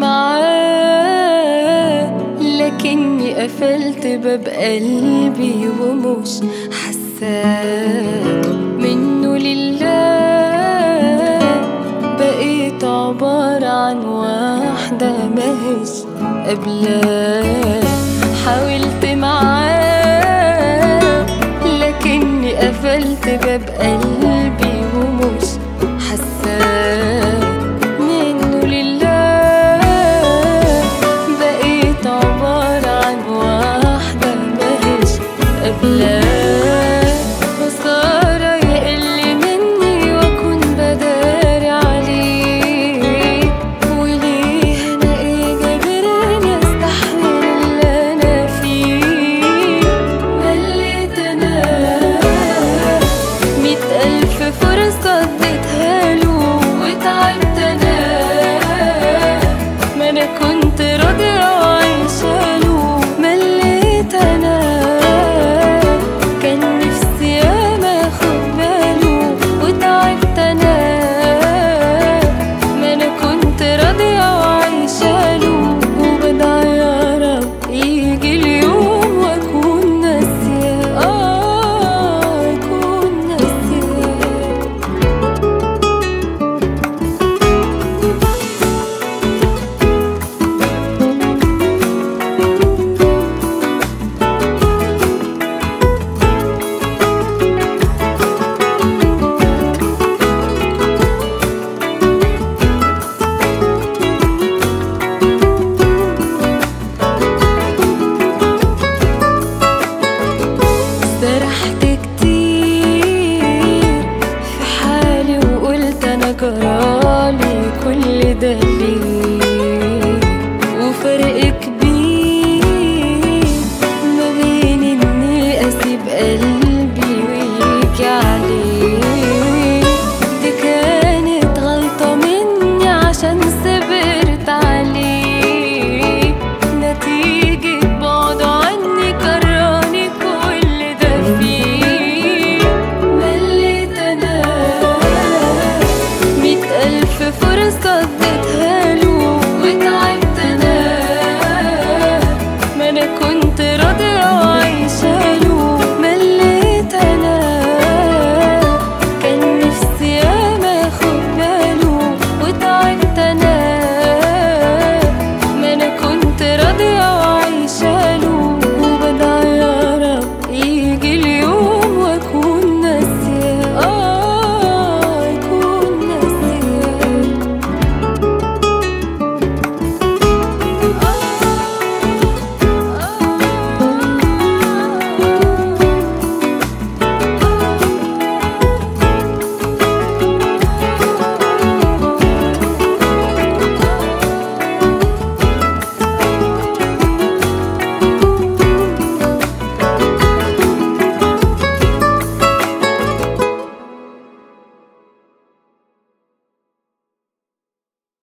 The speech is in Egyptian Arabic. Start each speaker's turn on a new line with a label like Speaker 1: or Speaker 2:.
Speaker 1: معاه لكني قفلت باب قلبي ومش حاساه منه لله بقيت عبارة عن واحدة ماهيش قبلاه حاولت معاه لكني قفلت باب قلبي ومش حاساه منه لله بقيت عبارة عن واحدة ماهيش قبلاه خسارة يقل مني وأكون بداري عليه وليه أنا إيه جابرني أستحمل اللي أنا فيه مليت أنا مية ألف فرصة اديتها له وتعبت أنا ما أنا كنت راضية وعايشة له مليت أنا كان نفسي ياما أخد باله وتعبت أنا ما أنا كنت راضية وعايشة له وبدعي يا رب يجي اليوم وأكون ناسية آه أكون ناسية سرحت كتير في حالي وقلت انا جرالي كل ده ليه وفرق كبير ما بين اني اسيب قلبي ويجي عليه دي كانت غلطة مني عشان صبرت عليه نتيجة بعده عني كرهني كل ده فيه مليت انا مية ألف فرصة اديتها